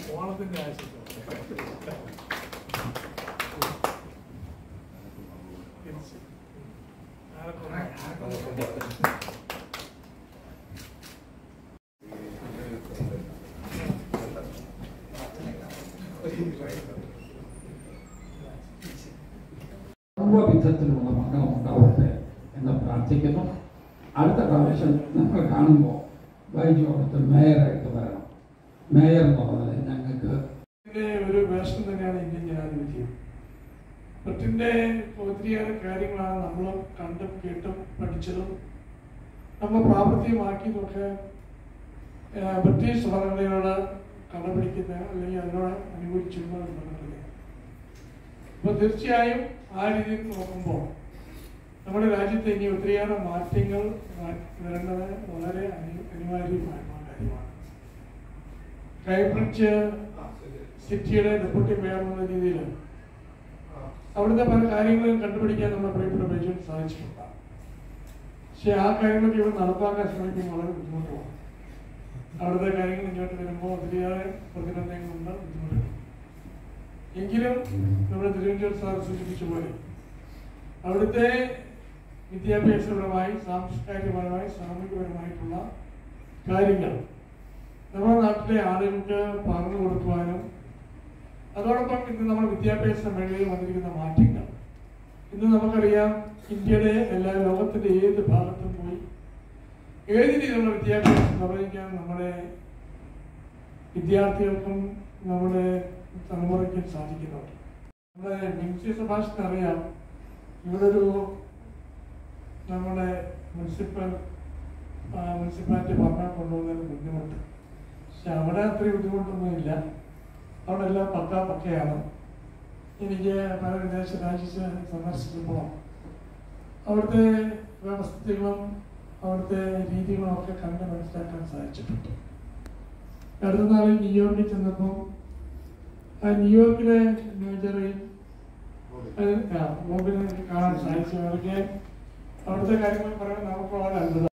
ഓണത്തിന്റെ ആശംസ തിരിച്ച്. ആരൊക്കെ സർവവിധത്തിലുള്ള മംഗളം ഉണ്ടാവട്ടെ എന്ന് പ്രാർത്ഥിക്കുന്നു അടുത്ത പ്രാവശ്യം നമ്മൾ കാണുമ്പോൾ വൈദ്യോടത്ത് മേയറായിട്ട് വരണം മേയർ എന്ന് പറഞ്ഞാൽ ഞങ്ങൾക്ക് ഇതിന്റെ ഒരു വേഷം തന്നെയാണ് ഇന്ത്യൻ ജനാധിപത്യം ബ്രിട്ടന്റെ ഒത്തിരിയേറെ കാര്യങ്ങളാണ് നമ്മൾ കണ്ടും കേട്ടും പഠിച്ചതും നമ്മൾ പ്രാവർത്തികമാക്കിയതൊക്കെ ഏഹ്, ബ്രിട്ടീഷ് ഭരണഘടനയോട് കടപിടിക്കുന്ന അല്ലെങ്കിൽ അതിനോട് അനുകൂലിച്ചിരുന്ന ഒരു ഭരണഘടന അപ്പോൾ തീർച്ചയായും ആ രീതിയിൽ നോക്കുമ്പോൾ നമ്മുടെ രാജ്യത്ത് ഇനി ഒത്തിരിയേറെ മാറ്റങ്ങൾ വ- വരേണ്ടത് വളരെ അനി- അനിവാര്യമായിട്ടുള്ള കാര്യമാണ് കൈബ്രിഡ്ജ് സിറ്റിയുടെ ഡെപ്യൂട്ടി മേയർ എന്നുള്ള രീതിയിൽ അവിടുത്തെ പല കാര്യങ്ങളും കണ്ടുപിടിക്കാൻ നമ്മുടെ പ്രിയപ്പെട്ട ബജറ്റ് സാധിച്ചിട്ടുണ്ട് പക്ഷെ ആ കാര്യങ്ങളൊക്കെ ഇവിടെ നടപ്പാക്കാൻ ശ്രമിക്കുമ്പോൾ വളരെ ബുദ്ധിമുട്ടുമാണ് അവിടുത്തെ കാര്യങ്ങൾ ഇങ്ങോട്ട് വരുമ്പോൾ ഒത്തിരിയേറെ പ്രതിബന്ധങ്ങളുണ്ട് ബുദ്ധിമുട്ടുകൾ എങ്കിലും നമ്മുടെ തിരുവനന്തപുരം സാർ സൂചിപ്പിച്ച പോലെ അവിടുത്തെ വിദ്യാഭ്യാസപരമായി സാംസ്കാരികപരമായി സാമൂഹികപരമായിട്ടുള്ള കാര്യങ്ങൾ നമ്മുടെ നാട്ടിലെ ആളുകൾക്ക് പറഞ്ഞു കൊടുക്കുവാനും അതോടൊപ്പം ഇന്ന് നമ്മുടെ വിദ്യാഭ്യാസ മേഖലയിൽ വന്നിരിക്കുന്ന മാറ്റങ്ങൾ ഇന്ന് നമുക്കറിയാം ഇന്ത്യയുടെ എല്ലാ ലോകത്തിന്റെ ഏത് ഭാഗത്തും പോയി ഏത് രീതിയിലുള്ള വിദ്യാഭ്യാസം നിർവഹിക്കാൻ നമ്മുടെ വിദ്യാർത്ഥികൾക്കും നമ്മുടെ തലമുറയ്ക്കും സാധിക്കുന്നുണ്ട് നമ്മുടെ മിനിസ്ട്രി സഭാഷത്തിന് അറിയാം ഇവിടെ ഒരു നമ്മുടെ മുനിസിപ്പൽ ആ, മുനിസിപ്പാലിറ്റി ഭരണം കൊണ്ടുപോകുന്നതിന് ബുദ്ധിമുട്ട് പക്ഷെ അവിടെ അത്രയും ബുദ്ധിമുട്ടൊന്നും ഇല്ല അവിടെ എല്ലാം പക്ക പക്കയാണ് എനിക്ക് പല വിദേശ രാജ്യത്ത് സന്ദർശിച്ചപ്പോൾ അവിടുത്തെ വ്യവസ്ഥകളും അവിടുത്തെ രീതികളും ഒക്കെ കണ്ട് മനസ്സിലാക്കാൻ സാധിച്ചിട്ടുണ്ട് അടുത്ത നാളിൽ ന്യൂയോർക്കിൽ ചെന്നപ്പോൾ ആ ന്യൂയോർക്കിലെ ന്യൂജറിൽ ബോബിനെ കാണാൻ സാധിച്ചു അവർക്ക് അവിടുത്തെ കാര്യങ്ങൾ പറയാൻ നമുക്ക് വളരെ അത്ഭുതം